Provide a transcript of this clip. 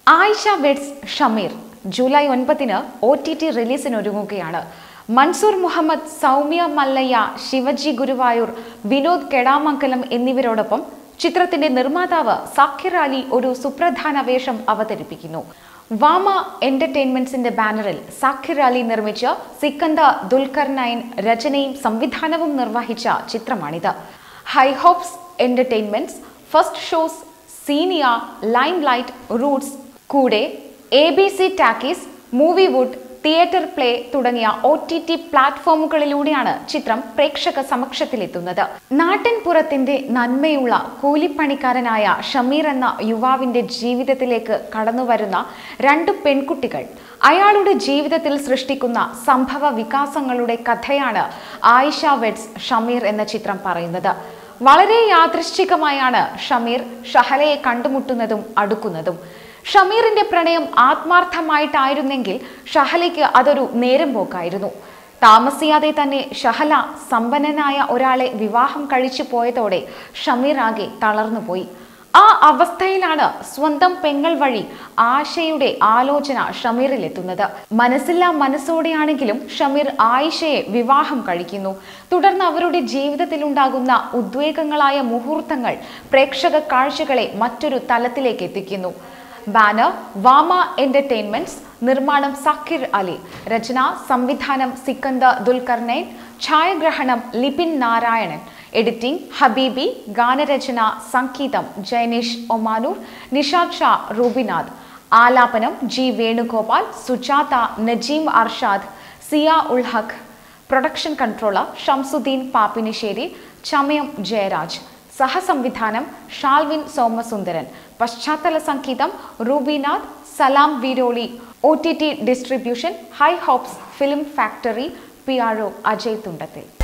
Ayisha weds Shameer July ഒൻപതിന് O T T റിലീസിനൊരുങ്ങുകയാണ് മൻസൂർ മുഹമ്മദ് സൗമ്യ മല്ലയ്യ ശിവജി ഗുരുവായൂർ വിനോദ് കെടാമംഗലം എന്നിവരോടൊപ്പം ചിത്രത്തിന്റെ നിർമ്മാതാവ് സാക്കിർ അലി ഒരു സുപ്രധാന വേഷം അവതരിപ്പിക്കുന്നു വാമ എന്റർടൈൻമെന്റ്സിന്റെ ബാനറിൽ സാക്കിർ അലി നിർമ്മിച്ച് സിക്കന്ദ ദുൽഖർ നൈൻ രചനയും സംവിധാനവും നിർവഹിച്ച ചിത്രമാണിത് ഹൈഹോപ്സ് എന്റർടൈൻമെന്റ്സ് ഫസ്റ്റ് ഷോസ് സീനിയ ലൈം ലൈറ്റ് റൂട്ട്സ് കൂടെ A B C Talkies Movie Wood Theatre Play തുടങ്ങിയ ഒ ടി ടി പ്ലാറ്റ്ഫോമുകളിലൂടെയാണ് ചിത്രം പ്രേക്ഷക സമക്ഷത്തിലെത്തുന്നത് നാട്ടിൻപുറത്തിന്റെ നന്മയുള്ള കൂലിപ്പണിക്കാരനായ ഷമീർ എന്ന യുവാവിന്റെ ജീവിതത്തിലേക്ക് കടന്നുവരുന്ന രണ്ട് പെൺകുട്ടികൾ അയാളുടെ ജീവിതത്തിൽ സൃഷ്ടിക്കുന്ന സംഭവ വികാസങ്ങളുടെ കഥയാണ് ആയിഷ വെഡ്സ് ഷമീർ എന്ന ചിത്രം പറയുന്നത് വളരെ യാദൃശ്ചികമായാണ് ഷമീർ ഷഹലയെ കണ്ടുമുട്ടുന്നതും അടുക്കുന്നതും ഷമീറിന്റെ പ്രണയം ആത്മാർത്ഥമായിട്ടായിരുന്നെങ്കിൽ ഷഹലയ്ക്ക് അതൊരു നേരം പോക്കായിരുന്നു താമസിയാതെ തന്നെ ഷഹല സമ്പന്നനായ ഒരാളെ വിവാഹം കഴിച്ചു പോയതോടെ ഷമീർ ആകെ തളർന്നുപോയി ആ അവസ്ഥയിലാണ് സ്വന്തം പെങ്ങൾ വഴി ആശയുടെ ആലോചന ഷമീറിലെത്തുന്നത് മനസ്സില്ലാ മനസ്സോടെയാണെങ്കിലും ഷമീർ ആയിഷയെ വിവാഹം കഴിക്കുന്നു തുടർന്ന് അവരുടെ ജീവിതത്തിലുണ്ടാകുന്ന ഉദ്വേഗങ്ങളായ മുഹൂർത്തങ്ങൾ പ്രേക്ഷക കാഴ്ചകളെ മറ്റൊരു തലത്തിലേക്ക് എത്തിക്കുന്നു ബാനർ വാമ എന്റർടൈൻമെന്റ്സ് നിർമ്മാണം സക്കിർ അലി രചന സംവിധാനം സിക്കന്ദ ദുൽഖർനൈൻ ഛായാഗ്രഹണം ലിപിൻ നാരായണൻ എഡിറ്റിംഗ് ഹബീബി ഗാനരചന സംഗീതം ജൈനേഷ് ഒമാനൂർ നിഷാദ് ഷാ റൂബിനാഥ് ആലാപനം G Venugopal Sujatha Najeem Arshad Zia ul Haq production controller Shamsuddeen Pappinissery ചമയം ജയരാജ് സഹസംവിധാനം ഷാൽവിൻ സോമസുന്ദരൻ പശ്ചാത്തല സംഗീതം Rubinath Salam Viroli O T T distribution High Hopes Film Factory P R O Ajay തുണ്ടത്തിൽ